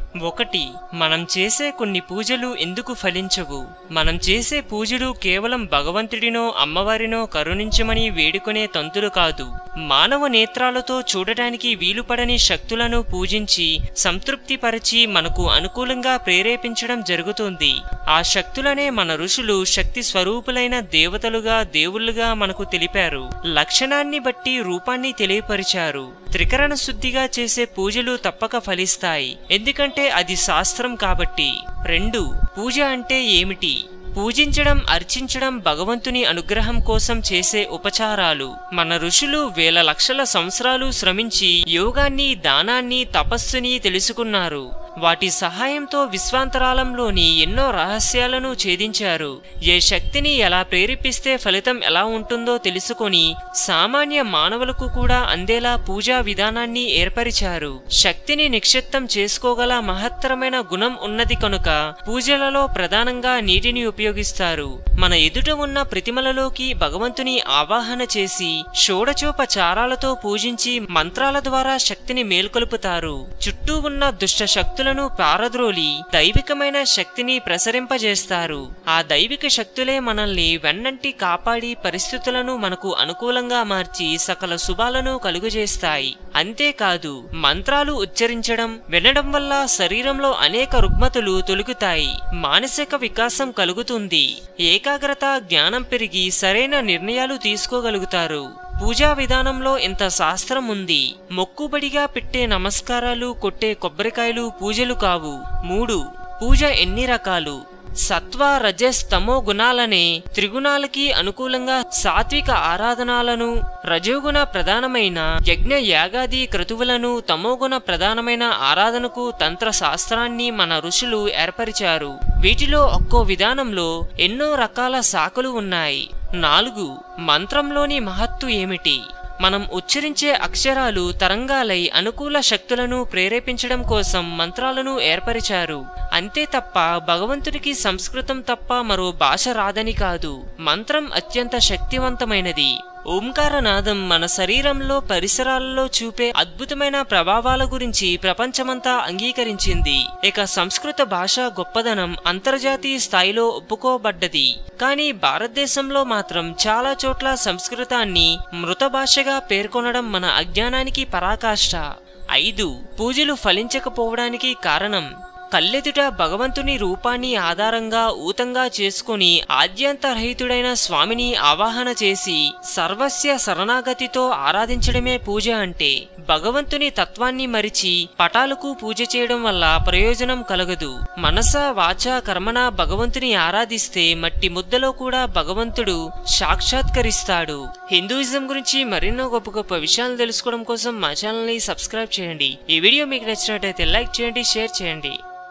ఒకటి మనం చేసే కొన్ని పూజలు ఎందుకు ఫలించవు మనం చేసే పూజలు కేవలం భగవంతుడినో అమ్మవారినో కరుణించమని వేడుకునే తంతులు కాదు మానవ నేత్రాలతో చూడటానికి వీలుపడని శక్తులను పూజించి సంతృప్తిపరిచి మనకు అనుకూలంగా ప్రేరేపించడం జరుగుతుంది ఆ శక్తులనే మన ఋషులు శక్తి స్వరూపులైన దేవతలుగా దేవుళ్ళుగా మనకు తెలిపారు లక్షణాన్ని బట్టి రూపాన్ని తెలియపరిచారు త్రికరణ శుద్ధిగా చేసే పూజలు తప్పక ఫలిస్తాయి ఎందుకంటే అది శాస్త్రం కాబట్టి రెండు పూజ అంటే ఏమిటి పూజించడం అర్చించడం భగవంతుని అనుగ్రహం కోసం చేసే ఉపచారాలు మన ఋషులు వేల లక్షల సంవత్సరాలు శ్రమించి యోగాన్ని దానాన్ని తపస్సుని తెలుసుకున్నారు వాటి సహాయంతో విశ్వాంతరాలంలోని ఎన్నో రహస్యాలను ఛేదించారు ఏ శక్తిని ఎలా ప్రేరేపిస్తే ఫలితం ఎలా ఉంటుందో తెలుసుకొని సామాన్య మానవులకు కూడా అందేలా పూజా విధానాన్ని ఏర్పరిచారు శక్తిని నిక్షిప్తం చేసుకోగల మహత్తరమైన గుణం ఉన్నది కనుక పూజలలో ప్రధానంగా నీటిని ఉపయోగిస్తారు మన ఎదుట ఉన్న ప్రతిమలలోకి భగవంతుని ఆవాహన చేసి షోడచోపచారాలతో పూజించి మంత్రాల ద్వారా శక్తిని మేల్కొలుపుతారు చుట్టూ ఉన్న దుష్ట శక్తులను పారద్రోలి దైవికమైన శక్తిని ప్రసరింపజేస్తారు ఆ దైవిక శక్తులే మనల్ని వెన్నంటి కాపాడి పరిస్థితులను మనకు అనుకూలంగా మార్చి సకల శుభాలను కలుగజేస్తాయి అంతేకాదు మంత్రాలు ఉచ్చరించడం వినడం వల్ల శరీరంలో అనేక రుగ్మతులు తొలుగుతాయి మానసిక వికాసం కలుగుతుంది ఏకాగ్రత జ్ఞానం పెరిగి సరైన నిర్ణయాలు తీసుకోగలుగుతారు పూజా విధానంలో ఇంత శాస్త్రం ఉంది మొక్కుబడిగా పెట్టే నమస్కారాలు కొట్టే కొబ్బరికాయలు పూజలు కావు మూడు పూజ ఎన్ని రకాలు సత్వ రజస్ తమో గుణాలనే త్రిగుణాలకి అనుకూలంగా సాత్విక ఆరాధనాలను రజోగుణ ప్రధానమైన యజ్ఞ యాగాది క్రతువులను తమోగుణ ప్రధానమైన ఆరాధనకు తంత్ర శాస్త్రాన్ని మన ఋషులు ఏర్పరిచారు వీటిలో ఒక్కో విధానంలో ఎన్నో రకాల శాఖలు ఉన్నాయి నాలుగు మంత్రంలోని మహత్తు ఏమిటి మనం ఉచ్చరించే అక్షరాలు తరంగాలై అనుకూల శక్తులను ప్రేరేపించడం కోసం మంత్రాలను ఏర్పరిచారు అంతే తప్ప భగవంతుడికి సంస్కృతం తప్ప మరో భాష రాదని కాదు మంత్రం అత్యంత శక్తివంతమైనది ఓంకారనాదం మన శరీరంలో పరిసరాలలో చూపే అద్భుతమైన ప్రభావాల గురించి ప్రపంచమంతా అంగీకరించింది ఇక సంస్కృత భాష గొప్పదనం అంతర్జాతీయ స్థాయిలో ఒప్పుకోబడ్డది కానీ భారతదేశంలో మాత్రం చాలా చోట్ల సంస్కృతాన్ని మృత భాషగా పేర్కొనడం మన అజ్ఞానానికి పరాకాష్ట ఐదు పూజలు ఫలించకపోవడానికి కారణం కళ్ళెదుట భగవంతుని రూపాన్ని ఆధారంగా ఊతంగా చేసుకుని ఆద్యంతరహితుడైన స్వామిని ఆవాహన చేసి సర్వస్య శరణాగతితో ఆరాధించడమే పూజ అంటే భగవంతుని తత్వాన్ని మరిచి పటాలకు పూజ చేయడం వల్ల ప్రయోజనం కలగదు మనస వాచ కర్మణ భగవంతుని ఆరాధిస్తే మట్టి ముద్దలో కూడా భగవంతుడు సాక్షాత్కరిస్తాడు హిందూయిజం గురించి మరెన్నో గొప్ప గొప్ప విషయాలు తెలుసుకోవడం కోసం మా ఛానల్ ని సబ్స్క్రైబ్ చేయండి ఈ వీడియో మీకు నచ్చినట్టయితే లైక్ చేయండి షేర్ చేయండి